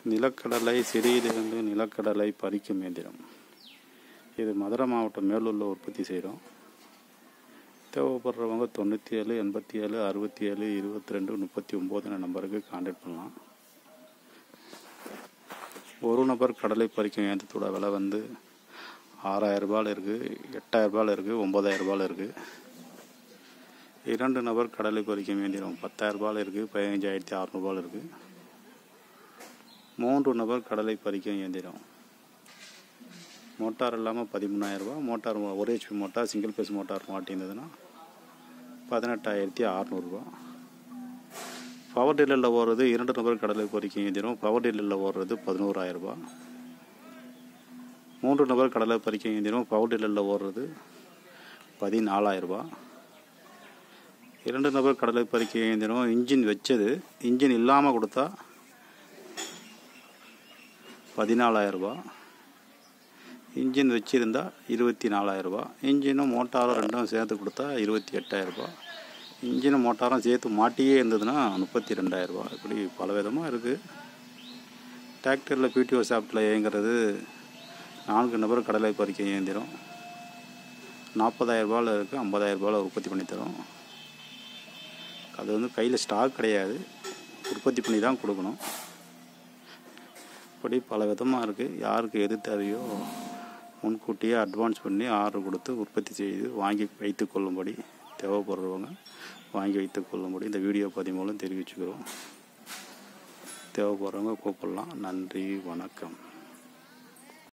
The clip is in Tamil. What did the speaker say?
நிலக்கடலை செடியிலிருந்து நிலக்கடலை பறிக்கும் இயந்திரம் இது மதுரை மாவட்டம் மேலூரில் உற்பத்தி செய்கிறோம் தேவைப்படுறவங்க தொண்ணூற்றி ஏழு எண்பத்தி ஏழு அறுபத்தி ஏழு இருபத்தி ரெண்டு முப்பத்தி ஒம்போதுன நம்பருக்கு கான்டாக்ட் பண்ணலாம் ஒரு நபர் கடலை பறிக்கும் இயந்திரத்தோட விலை வந்து ஆறாயிரம் ரூபாயில் இருக்குது எட்டாயிரம் ரூபாயில் இருக்குது ஒம்பதாயிரம் ரூபாயில் இருக்குது இரண்டு நபர் கடலை பறிக்கும் இயந்திரம் பத்தாயிரம் ரூபாயில் இருக்குது பதினஞ்சாயிரத்தி அறநூறுபாயில் இருக்குது மூன்று நபர் கடலை பறிக்கும் இயந்திரம் மோட்டார் இல்லாமல் பதிமூணாயிரரூபா மோட்டார் ஒரு HP motor single phase motor மாட்டியிருந்ததுன்னா பதினெட்டாயிரத்தி அறநூறுபா பவர் டீலரில் ஓடுறது இரண்டு நபர் கடலை பறிக்கும் இயந்திரம் பவர் டீலரில் ஓடுறது பதினோராயிரரூபா மூன்று நபர் கடலை பறிக்கும் இயந்திரம் பவர் டீலரில் ஓடுறது பதினாலாயிரரூபா இரண்டு நபர் கடலை பறிக்கும் இயந்திரம் இன்ஜின் வச்சது இன்ஜின் இல்லாமல் கொடுத்தா பதினாலாயிரரூபா இன்ஜின் வச்சுருந்தா இருபத்தி நாலாயிரரூபா இன்ஜினும் மோட்டாரும் ரெண்டும் சேர்த்து கொடுத்தா இருபத்தி எட்டாயிரரூபா இன்ஜினும் மோட்டாரும் சேர்த்து மாட்டியே இருந்ததுன்னா முப்பத்தி ரெண்டாயிரரூபா இப்படி பல விதமாக இருக்குது டிராக்டரில் பிடிஓ ஷாப்டில் இயங்குறது நான்கு நபர் கடலை பறிக்க இயந்திரம் நாற்பதாயிரரூபாவில் இருக்குது ஐம்பதாயிரரூபாவில் உற்பத்தி பண்ணி தரோம் அது வந்து கையில் ஸ்டாக் கிடையாது உற்பத்தி பண்ணி தான் கொடுக்கணும் இப்படி பல விதமாக இருக்குது யாருக்கு எது தேவையோ முன்கூட்டியே அட்வான்ஸ் பண்ணி ஆர்டர் கொடுத்து உற்பத்தி செய்து வாங்கி வைத்து கொள்ளும்படி தேவைப்படுறவங்க வாங்கி வைத்து கொள்ளும்படி இந்த வீடியோ பதிவு மூலம் தெரிவிச்சுக்கிறோம் தேவைப்படுறவங்க கூப்பிடலாம் நன்றி வணக்கம்